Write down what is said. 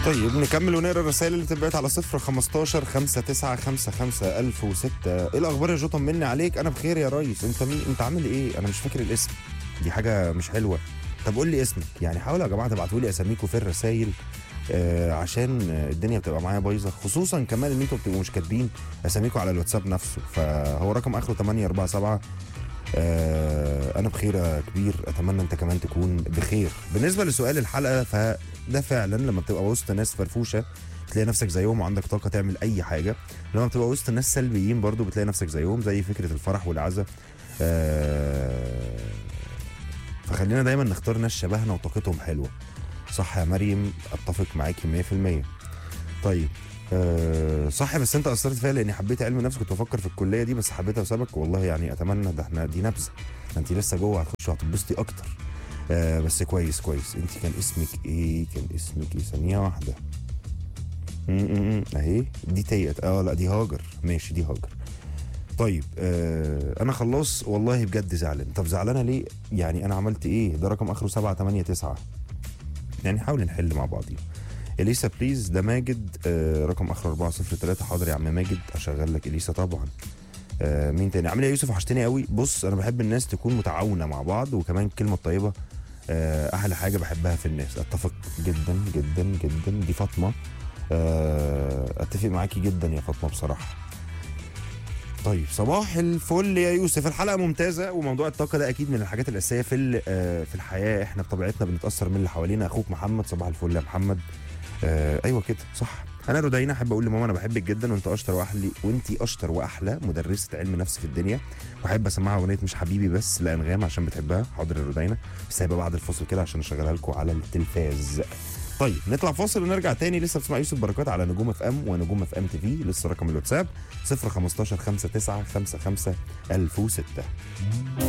طيب نكمل ونقرا الرسائل اللي بتبعت على صفر 15 5 9 5 5 1006 ايه الاخبار يا جو طمني عليك انا بخير يا ريس انت مين انت عامل ايه انا مش فاكر الاسم دي حاجه مش حلوه طب قول لي اسمك يعني حاولوا يا جماعه تبعتوا لي اساميكم في الرسائل آه عشان الدنيا بتبقى معايا بايظه خصوصا كمان ان انتوا بتبقوا مش كاتبين اساميكم على الواتساب نفسه فهو رقم اخره 847 آه انا بخير يا كبير اتمنى انت كمان تكون بخير بالنسبه لسؤال الحلقه فده فعلا لما بتبقى وسط ناس فرفوشه بتلاقي نفسك زيهم وعندك طاقه تعمل اي حاجه لما بتبقى وسط ناس سلبيين برضو بتلاقي نفسك زيهم زي فكره الفرح والعزاء آه فخلينا دايما نختار ناس شبهنا وطاقتهم حلوه صح يا مريم اتفق معاكي 100% طيب أه صح بس انت اثرت فيا لاني حبيت علم النفس كنت بفكر في الكليه دي بس حبيتها بسببك والله يعني اتمنى ده احنا دي نبذه ده انت لسه جوه هتخشي وهتتبسطي اكتر أه بس كويس كويس انت كان اسمك ايه كان اسمك ايه ثانيه واحده م- م- م. اهي دي تيت اه لا دي هاجر ماشي دي هاجر طيب آه انا خلاص والله بجد زعلان طب زعلانه ليه يعني انا عملت ايه ده رقم اخره 7 8 9 يعني حاول نحل مع بعضينا اليسا بليز ده ماجد آه رقم اخر 403 حاضر يا عم ماجد اشغل لك اليسا طبعا آه مين تاني عامل ايه يا يوسف وحشتني قوي بص انا بحب الناس تكون متعاونه مع بعض وكمان الكلمه الطيبه آه احلى حاجه بحبها في الناس اتفق جدا جدا جدا دي فاطمه آه اتفق معاكي جدا يا فاطمه بصراحه طيب صباح الفل يا يوسف الحلقه ممتازه وموضوع الطاقه ده اكيد من الحاجات الاساسيه في ال- آه، في الحياه احنا بطبيعتنا بنتاثر من اللي حوالينا اخوك محمد صباح الفل يا محمد آه ايوه كده صح انا رودينا احب اقول لماما انا بحبك جدا وانت اشطر واحلى وانت اشطر واحلى مدرسه علم نفس في الدنيا واحب اسمعها اغنيه مش حبيبي بس لانغام عشان بتحبها حاضر يا رودينا بس هيبقى بعد الفاصل كده عشان اشغلها لكم على التلفاز طيب نطلع فاصل ونرجع تاني لسه بتسمع يوسف بركات على نجوم اف ام ونجوم اف ام تي في لسه رقم الواتساب 015 59 55 1006